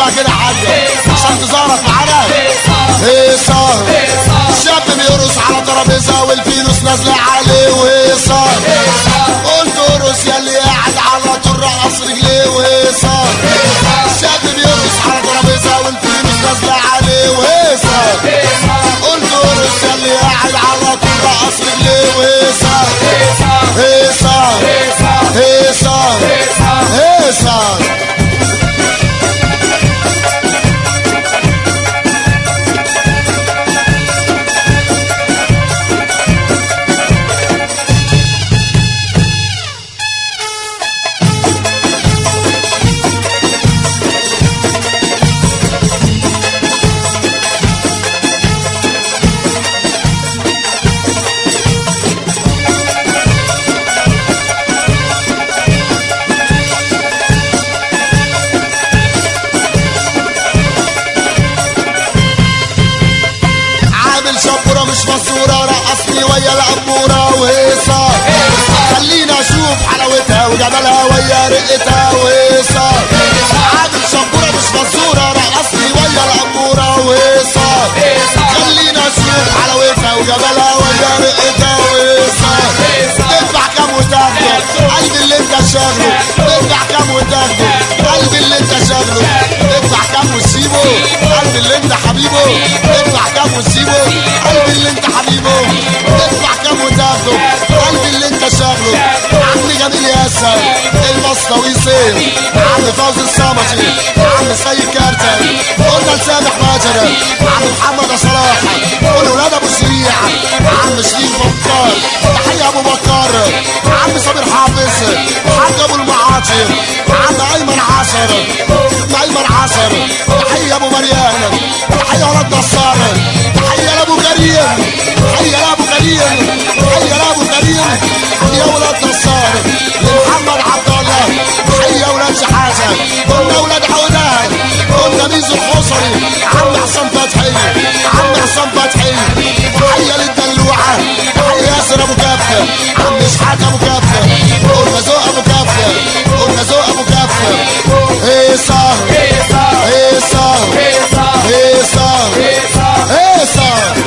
بقى كده حاجة عشان تظهرك معانا هيصة الشاب بيرقص على ترابيزة والفلوس نازلة عليه وهيصة قلت ارقص يا اللي قاعد على طول رقص رجليه وهيصة الشاب بيرقص على ترابيزة والفلوس نازلة عليه وهيصة قلت ارقص يا اللي قاعد على طول رقص رجليه وهيصة هيصة هيصة هيصة عامل شبورة مش مصورة رقصني ويا الأمورة وهيصة خلينا أشوف حلاوتها وجمالها ويا رقتها وهيصة عامل شبورة مش مصورة رقصني ويا الأمورة وهيصة خلينا أشوف حلاوتها وجمالها ويا رقتها وهيصة تدفع كام وتاخده قلبي اللي انت شاغله تدفع كام وتاخده قلبي اللي انت شاغله تدفع كام وتسيبه قلبي اللي انت حبيبه تدفع كام وتسيبه قلبي اللي انت حبيبه تدفع كام وتاخده قلبي اللي انت شاغله عم جميل ياسر المصنوي سيف عم فوزي الصمتي عم سيد كارتر قلنا لسامح ماجر عم محمد صلاح قول ولاد ابو سريع عم شريف بكار تحية ابو بكر عم صابر حافظ حاج ابو المعاطي عم ايمن عصر ايمن عصر تحية ابو مريان تحية ولاد نصار تحية لابو كريم تحية لابو كريم تحية لابو كريم تحية ولاد نصار لمحمد عبد الله تحية ولاد شحاتة قلنا ولاد عودان قلنا ميزو الحصري عم حسن فتحي عم حسن فتحي تحية للدلوعة تحية ياسر ابو كفة عم اسحاق ابو كفة قلنا ذوق ابو كفة قلنا ذوق ابو كفة هيصة هيصة هيصة هيصة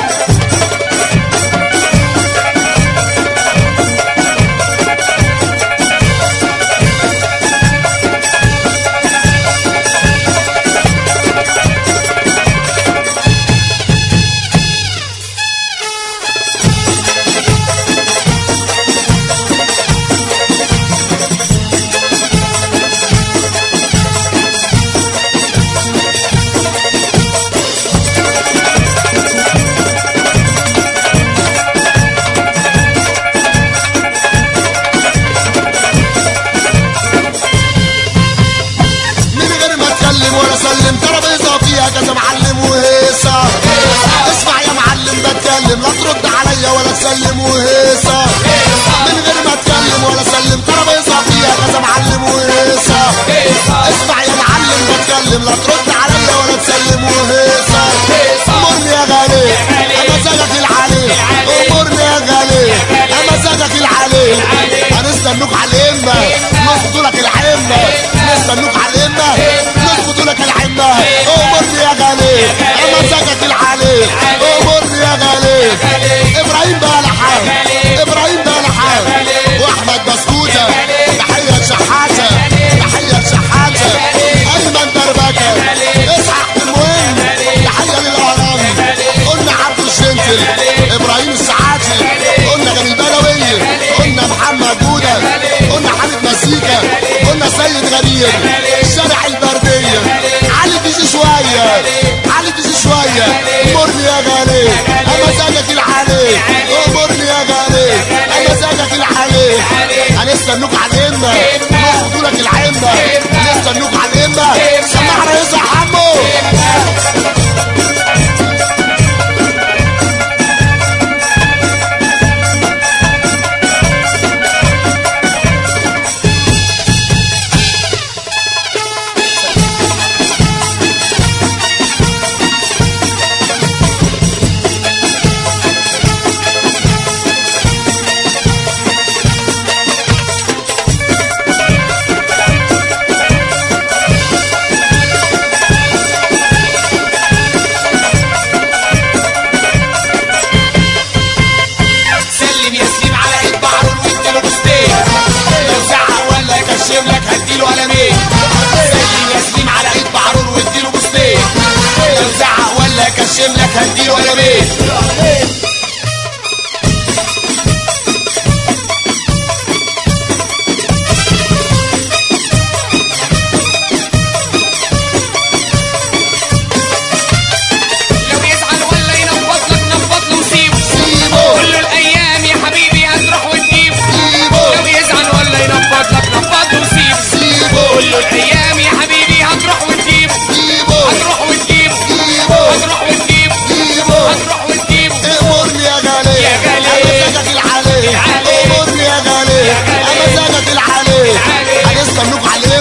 من غير ما اتكلم ولا اسلم ترابيزه فيها كذا معلم وهيصه اسمع يا معلم بتكلم لا ترد عليا ولا تسلم وهيصه من غير ما اتكلم ولا اسلم ترابيزه فيها كذا معلم وهيصه اسمع يا معلم بتكلم لا ترد عليا ولا تسلم وهيصه امرني يا غالي امزاجك العلي امرني يا غالي امزاجك العلي هنستنوك على الامه نظبطوا لك العمه نستنوك على الامه نظبطوا لك العمه امرني يا غالي امزاجك العلي امرني يا غالي ابراهيم بلحه ابراهيم بلحه واحمد بسكوته تحيه شحاته تحيه شحاته ايمن دربكه اسحاق المهم تحيه للاهرام قلنا عبد الشنتل ابراهيم السعاتي قلنا جميل بدوي قلنا محمد جوده قلنا حامد مسيكه قلنا سيد غريب شارع البرديه علي تيجي شويه علي تيجي شويه امرني يا غالي امزاجك العالي امرني يا غالي امزاجك العالي هنستنوك على الامه نظبطوا لك العمه نستنوك على الامه سمعنا يا حمو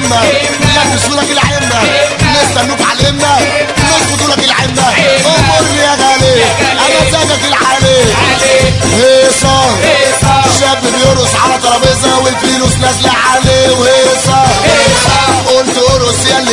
همة لبسوا لك العمة نستنوك على الهمة نظبطوا لك العمة امرني يا غالي انا زادك العالي هيصة شاب بيرقص على ترابيزة والفلوس نازلة عليه وهيصة قلت ارقص يا